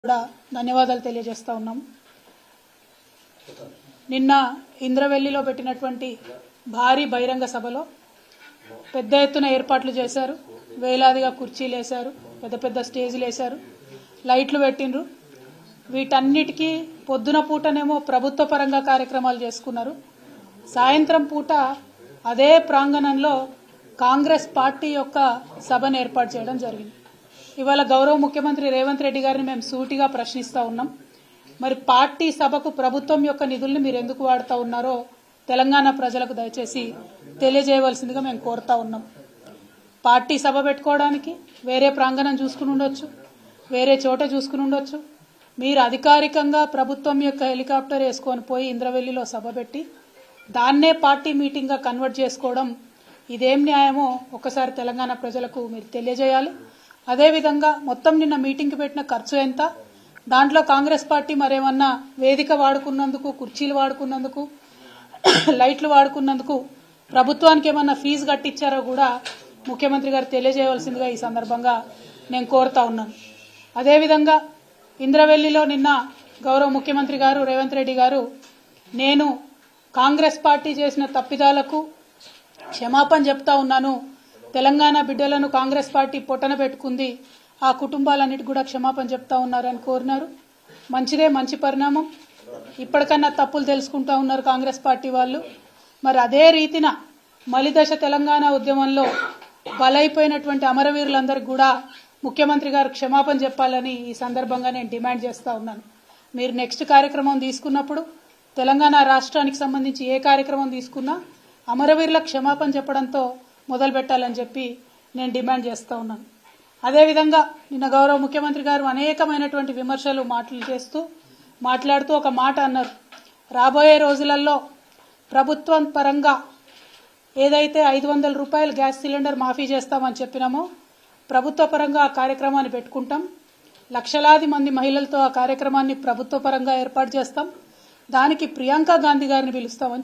కూడా ధన్యవాదాలు తెలియజేస్తా ఉన్నాం నిన్న ఇంద్రవెల్లిలో పెట్టినటువంటి భారీ బహిరంగ సభలో పెద్ద ఎత్తున ఏర్పాట్లు చేశారు వేలాదిగా కుర్చీలు వేశారు పెద్ద పెద్ద స్టేజ్లు వేశారు లైట్లు పెట్టిండ్రు వీటన్నిటికీ పొద్దున పూటనేమో ప్రభుత్వ పరంగా కార్యక్రమాలు చేసుకున్నారు సాయంత్రం పూట అదే ప్రాంగణంలో కాంగ్రెస్ పార్టీ యొక్క సభను ఏర్పాటు చేయడం జరిగింది ఇవాళ గౌరవ ముఖ్యమంత్రి రేవంత్ రెడ్డి గారిని మేము సూటిగా ప్రశ్నిస్తూ ఉన్నాం మరి పార్టీ సభకు ప్రభుత్వం యొక్క నిధుల్ని మీరు ఎందుకు వాడుతూ ఉన్నారో తెలంగాణ ప్రజలకు దయచేసి తెలియజేయవలసిందిగా మేము కోరుతా ఉన్నాం పార్టీ సభ పెట్టుకోవడానికి వేరే ప్రాంగణం చూసుకుని ఉండొచ్చు వేరే చోట చూసుకుని ఉండొచ్చు మీరు అధికారికంగా ప్రభుత్వం యొక్క హెలికాప్టర్ వేసుకొని పోయి ఇంద్రవెల్లిలో సభ పెట్టి దాన్నే పార్టీ మీటింగ్గా కన్వర్ట్ చేసుకోవడం ఇదేం న్యాయమో ఒకసారి తెలంగాణ ప్రజలకు మీరు తెలియజేయాలి అదేవిధంగా మొత్తం నిన్న మీటింగ్కి పెట్టిన ఖర్చు ఎంత దాంట్లో కాంగ్రెస్ పార్టీ మరేమన్నా వేదిక వాడుకున్నందుకు కుర్చీలు వాడుకున్నందుకు లైట్లు వాడుకున్నందుకు ప్రభుత్వానికి ఏమన్నా ఫీజు కట్టించారో కూడా ముఖ్యమంత్రి గారు తెలియజేయవలసిందిగా ఈ సందర్భంగా నేను కోరుతా ఉన్నాను అదేవిధంగా ఇంద్రవెల్లిలో నిన్న గౌరవ ముఖ్యమంత్రి గారు రేవంత్ రెడ్డి గారు నేను కాంగ్రెస్ పార్టీ చేసిన తప్పిదాలకు క్షమాపణ చెప్తా ఉన్నాను తెలంగాణ బిడ్డలను కాంగ్రెస్ పార్టీ పొట్టన పెట్టుకుంది ఆ కుటుంబాలన్నిటి కూడా క్షమాపణ చెప్తా ఉన్నారని కోరినారు మంచిదే మంచి పరిణామం ఇప్పటికన్నా తప్పులు తెలుసుకుంటా ఉన్నారు కాంగ్రెస్ పార్టీ వాళ్ళు మరి అదే రీతిన మలిదశ తెలంగాణ ఉద్యమంలో బలైపోయినటువంటి అమరవీరులందరికీ కూడా ముఖ్యమంత్రి గారు క్షమాపణ చెప్పాలని ఈ సందర్భంగా నేను డిమాండ్ చేస్తా ఉన్నాను మీరు నెక్స్ట్ కార్యక్రమం తీసుకున్నప్పుడు తెలంగాణ రాష్ట్రానికి సంబంధించి ఏ కార్యక్రమం తీసుకున్నా అమరవీరులకు క్షమాపణ చెప్పడంతో మొదలు పెట్టాలని చెప్పి నేను డిమాండ్ చేస్తూ ఉన్నాను అదేవిధంగా నిన్న గౌరవ ముఖ్యమంత్రి గారు అనేకమైనటువంటి విమర్శలు మాటలు చేస్తూ మాట్లాడుతూ ఒక మాట అన్నారు రాబోయే రోజులలో ప్రభుత్వం పరంగా ఏదైతే ఐదు వందల రూపాయలు గ్యాస్ సిలిండర్ మాఫీ చేస్తామని చెప్పినామో ప్రభుత్వ పరంగా ఆ కార్యక్రమాన్ని పెట్టుకుంటాం లక్షలాది మంది మహిళలతో ఆ కార్యక్రమాన్ని ప్రభుత్వ పరంగా ఏర్పాటు చేస్తాం దానికి ప్రియాంక గాంధీ గారిని పిలుస్తామని